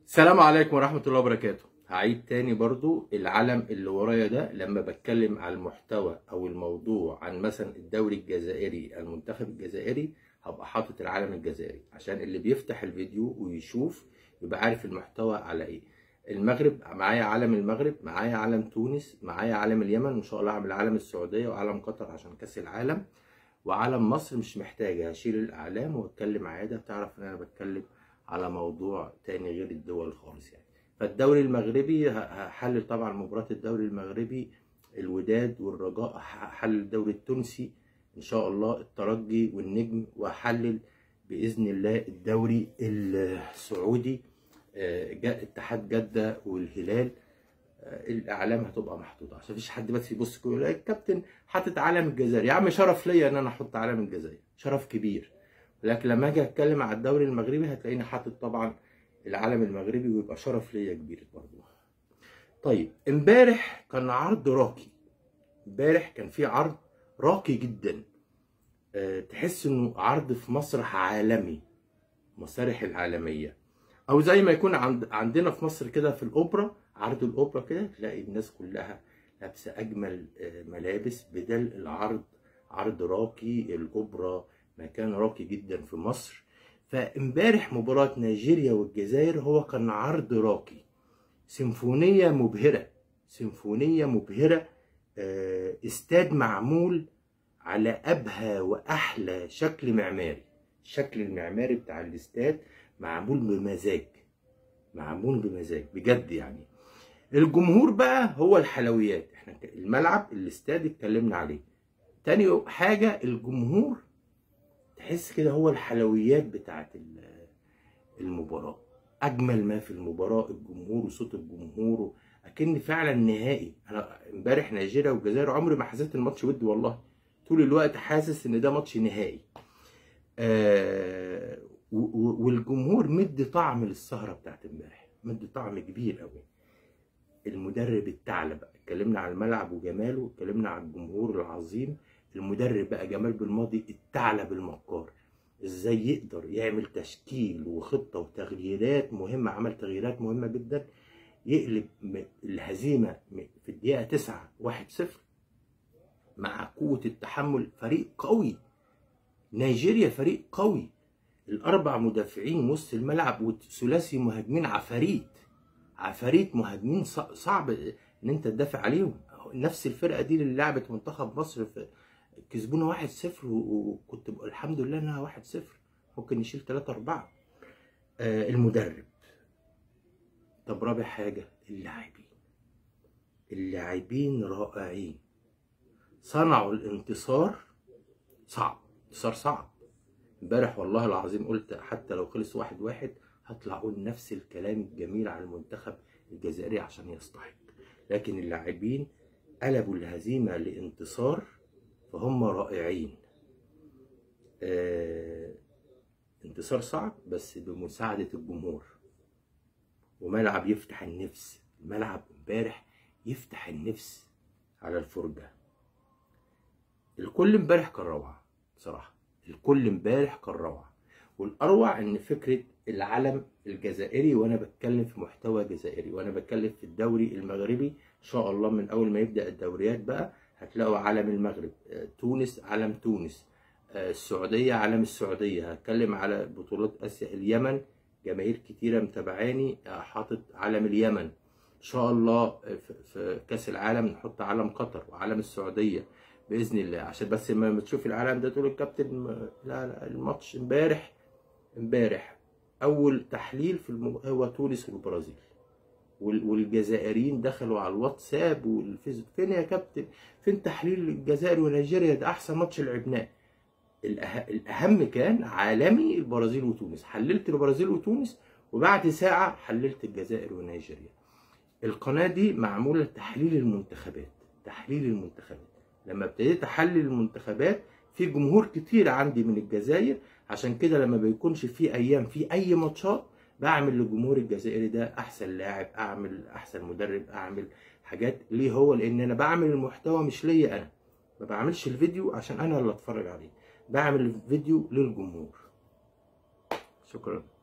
السلام عليكم ورحمة الله وبركاته هعيد تاني برضو العلم اللي ورايا ده لما بتكلم على المحتوى او الموضوع عن مثلا الدوري الجزائري المنتخب الجزائري هبقى حاطط العلم الجزائري عشان اللي بيفتح الفيديو ويشوف يبقى عارف المحتوى على ايه المغرب معايا علم المغرب معايا علم تونس معايا علم اليمن ان شاء الله هعمل علم السعودية وعلم قطر عشان كاس العالم وعلم مصر مش محتاجة هشيل الاعلام واتكلم عادة بتعرف ان انا بتكلم على موضوع تاني غير الدول خالص يعني فالدوري المغربي هحلل طبعا مباراة الدوري المغربي الوداد والرجاء هحلل الدوري التونسي ان شاء الله الترجي والنجم وهحلل باذن الله الدوري السعودي اتحاد جدة والهلال الاعلام هتبقى محطوطه عشان مفيش حد بس يبص يقول الكابتن حاطط علم الجزائر يا عم شرف ليا ان انا احط علم الجزائر شرف كبير لكن لما اجي اتكلم على الدوري المغربي هتلاقيني حاطط طبعا العلم المغربي ويبقى شرف ليا كبير برضه طيب امبارح كان عرض راقي امبارح كان في عرض راقي جدا أه تحس انه عرض في مسرح عالمي مسارح العالمية او زي ما يكون عند عندنا في مصر كده في الاوبرا عرض الاوبرا كده تلاقي الناس كلها لابسه اجمل ملابس بدل العرض عرض راقي الاوبرا مكان راقي جدا في مصر فامبارح مباراة نيجيريا والجزائر هو كان عرض راقي سيمفونية مبهرة سيمفونية مبهرة استاد معمول على أبهى وأحلى شكل معماري الشكل المعماري بتاع الاستاد معمول بمزاج معمول بمزاج بجد يعني الجمهور بقى هو الحلويات احنا الملعب الاستاد اتكلمنا عليه تاني حاجة الجمهور تحس كده هو الحلويات بتاعت المباراة أجمل ما في المباراة الجمهور وصوت الجمهور أكن فعلا نهائي أنا امبارح نيجيريا والجزائر عمري ما حسيت الماتش ودي والله طول الوقت حاسس إن ده ماتش نهائي آه والجمهور مدي طعم للسهرة بتاعت امبارح مدي طعم كبير قوي المدرب الثعلب اتكلمنا على الملعب وجماله اتكلمنا على الجمهور العظيم المدرب بقى جمال بالماضي الثعلب المكار ازاي يقدر يعمل تشكيل وخطة وتغييرات مهمة عمل تغييرات مهمة جدا يقلب الهزيمة في الدقيقة تسعة واحد صفر مع قوة التحمل فريق قوي نيجيريا فريق قوي الأربع مدافعين وسط الملعب وثلاثي مهاجمين عفاريت عفاريت مهاجمين صعب ان انت تدافع عليهم نفس الفرقة دي اللي لعبت منتخب مصر في كسبونا واحد صفر وكنت الحمد لله انها واحد صفر ممكن نشيل تلاتة أربعة آه المدرب طب رابع حاجة اللاعبين اللاعبين رائعين صنعوا الانتصار صعب انتصار صعب امبارح والله العظيم قلت حتى لو خلص واحد واحد هطلع اقول نفس الكلام الجميل على المنتخب الجزائري عشان يستحق لكن اللاعبين قلبوا الهزيمة لانتصار فهم رائعين آه انتصار صعب بس بمساعدة الجمهور وملعب يفتح النفس الملعب امبارح يفتح النفس على الفرجة الكل امبارح كان روعة بصراحة الكل امبارح كان روعة والأروع إن فكرة العلم الجزائري وأنا بتكلم في محتوى جزائري وأنا بتكلم في الدوري المغربي إن شاء الله من أول ما يبدأ الدوريات بقى هتلاقوا علم المغرب تونس علم تونس السعودية علم السعودية هتكلم على بطولات آسيا اليمن جماهير كتيرة متابعاني حاطط علم اليمن إن شاء الله في كأس العالم نحط علم قطر وعلم السعودية بإذن الله عشان بس لما تشوف العلم ده تقول الكابتن لا لا الماتش امبارح امبارح أول تحليل في المب... هو تونس والبرازيل والجزائريين دخلوا على الواتساب والفيسبوك فين يا كابتن فين تحليل الجزائر ونيجيريا ده احسن ماتش لعبناه الأه... الاهم كان عالمي البرازيل وتونس حللت البرازيل وتونس وبعد ساعه حللت الجزائر ونيجيريا القناه دي معموله لتحليل المنتخبات تحليل المنتخبات لما ابتديت احلل المنتخبات في جمهور كتير عندي من الجزائر عشان كده لما بيكونش في ايام في اي ماتشات بعمل للجمهور الجزائري ده احسن لاعب اعمل احسن مدرب اعمل حاجات ليه هو لان انا بعمل المحتوى مش ليا انا ما بعملش الفيديو عشان انا اللي اتفرج عليه بعمل الفيديو للجمهور شكرا